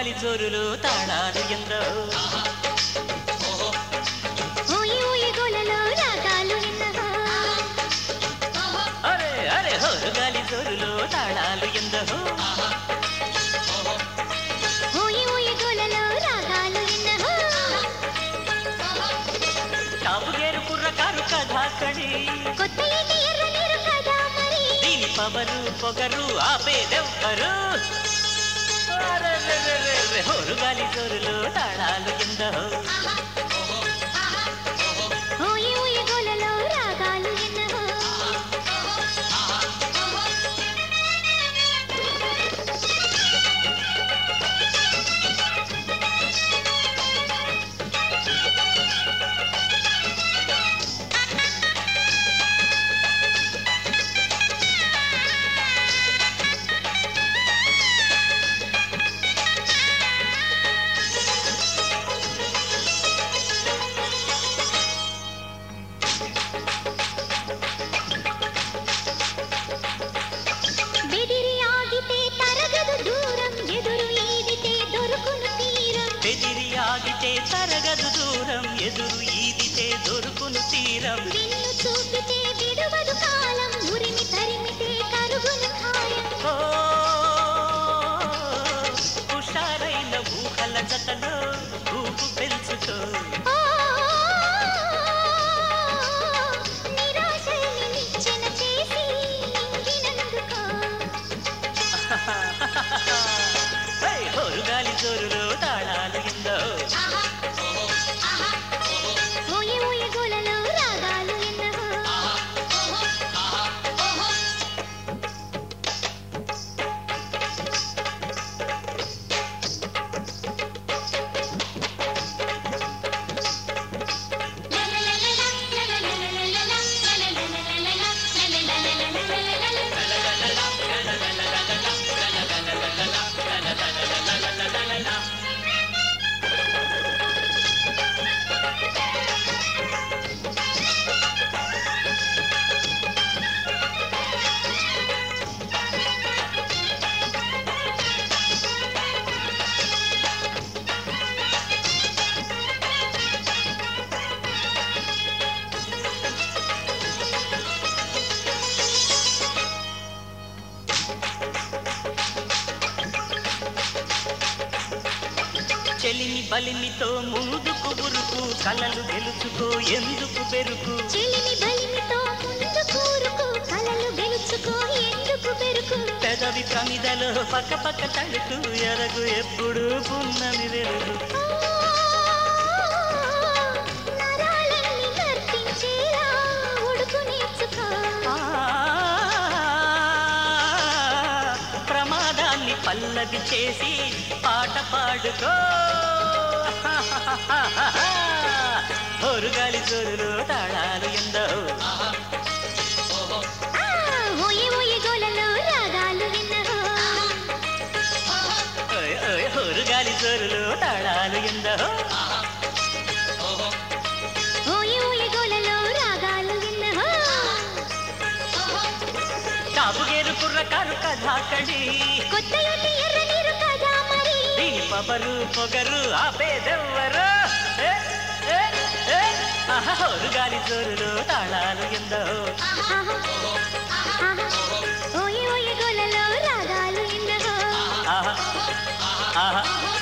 హోరుగాలి జోరులు తాళాలు ఎందో ఊయి ఊయి గోలలో రాగాలు విన్నవా అరే అరే హోరుగాలి జోరులు తాళాలు ఎందో ఊయి ఊయి గోలలో రాగాలు విన్నవా కాపుగేరు కుర్రకారు కథాకడి కొత్త ఇంటి ఎర్ర నీరు కదా మరి దీని పవరు పొగరు ఆపేదెవ్వరు అరెరెరెరెరె, హోరుగాలి జోరులు తాళాలు ఎందో ఊయి ఊయి గోలలో రాగాలు విన్నవా బెదిరి ఆగితే తరగదు దూరం ఎదురు ఈదితే దొరుకును తీరం బెదిరి ఆగితే తరగదు దూరం ఎదురు ఈదితే దొరుకును తీరం విన్ను చూపితే విడువదు కాలం ఉరిమి తరిమితే కరుగును ఖాయం ఓ హుషారైన ఊహల జతలో ఊపు పెంచుకో ఓ నిరాశని నిచ్చెన చేసి ఇంగినందుకో హై, హోరుగాలి జోరులో తాళాలు ఎందో ఊయి ఊయి గోలలో రాగాలు విన్నవా చెలిమి బలిమితో ముందుకు ఉరుకు కలలు గెలుచుకో ఎందుకు బెరుకు చెలిమి బలిమితో ముందు కూరుకు కలలు గెలుచుకో ఎందుకు పెరుకు పెదవి ప్రమిదలో పక్క పక్క తడుకు ఎరగు ఎప్పుడు పున్నమి వెలుగు నరాలన్నీ నర్తించేలా ఉడుకు నేర్చుకో ఆ, ప్రమాదాన్ని పల్లవి చేసి పాట పాడుకో హోరుగాలి జోరులో తాళాలు ఎందో ఆ, ఓయి ఓయి గోలలో రాగాలు విన్నవో ఓయ్, ఓయ్, హోరుగాలి జోరులో తాళాలు ఎందో ఓయి ఓయి గోలలో రాగాలు విన్నవో కాపుగేరు కుర్రకారు కథాకడి కొత్త ఇంటి ఎర్ర నీరు కదా మరి దీని పబరు పొగరు ఆపేదెవ్వరు ఏ, ఏ, ఏ, ఆహా, హోరుగాలి జోరులో తాళాలు ఎందో ఆహా, ఆహా, ఓయి ఓయి గోలలో రాగాలు విన్నవో ఆహా ఆహా